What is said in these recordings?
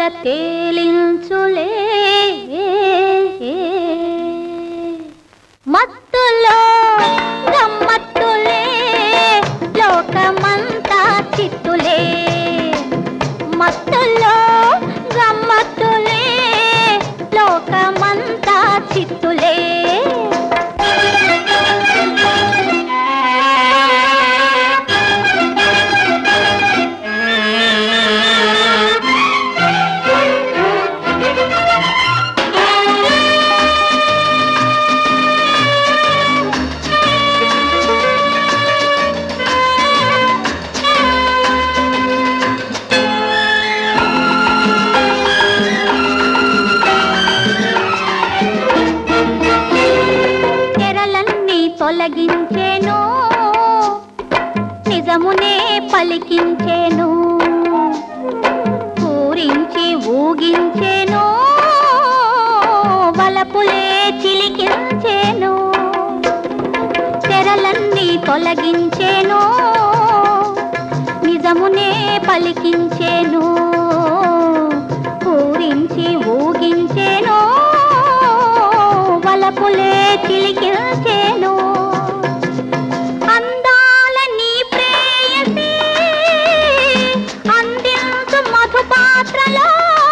తేలించులే మత్తులో గమ్మత్తులే లోకమంతా చిత్తులే మత్తులో గమ్మత్తులే లోకమంతా చిత్తులే తెరలన్నీ తొలగించేను నిజమునే పలికించేను పూరించి ఊగించేను వలపులే చిలికించేను తెరలన్నీ తొలగించేను నిజమునే పలికించేను పూరించి ఊగించేను వలపులే చిలికించేను అందాల నీ ప్రేయసి అందించు మధుపాత్రలో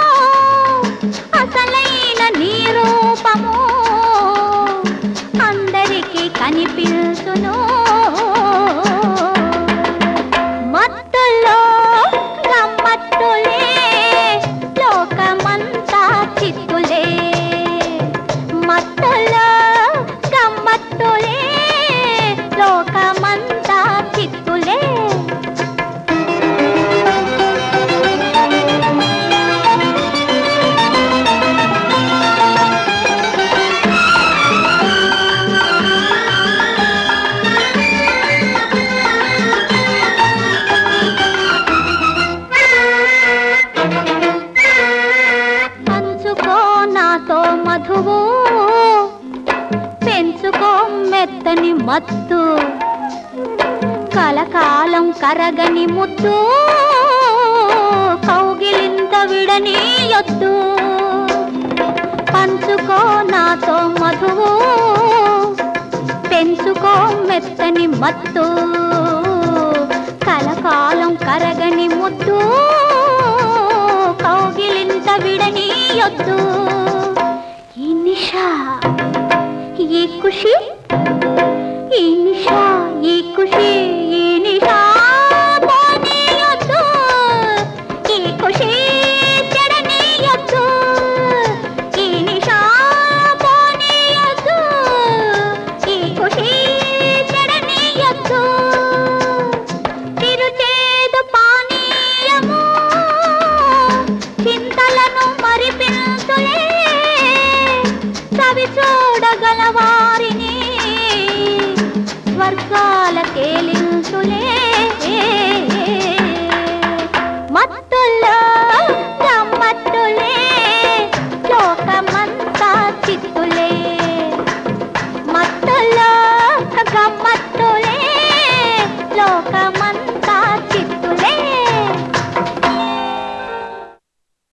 అసలైన నీ రూపము అందరికీ కనిపించును మత్తులో గమ్మత్తులే లోకమంతా చిత్తులే మత్తులో గమ్మత్తులే లోకమంతా చిత్తులే పంచుకో నాతో మధువు పెంచుకో మెత్తని మత్తు కలకాలం కరగని ముద్దు కౌగిలింత విడనీయొద్దు పంచుకో నాతో మధువు పెంచుకో మెత్తని మత్తు కలకాలం కరగని ముద్దు కౌగిలింత విడనీయొద్దు ఈ నిషా ఈ ఖుషి ఈ నిషా ఈ ఖుషి ఈ నిషా పోనీయొద్దు ఈ ఖుషి చెడనీయొద్దు ఈ నిషా పోనీయొద్దు ఈ ఖుషి చెడనీయొద్దు తిరుచేదు పానీయము చింతలను మరిపించులే చవి చూడగల వారిని స్వర్గాల తేలించులే మత్తుల్లో గమ్మత్తులే లోకమంతా చిత్తులే మత్తుల్లో గమ్మత్తు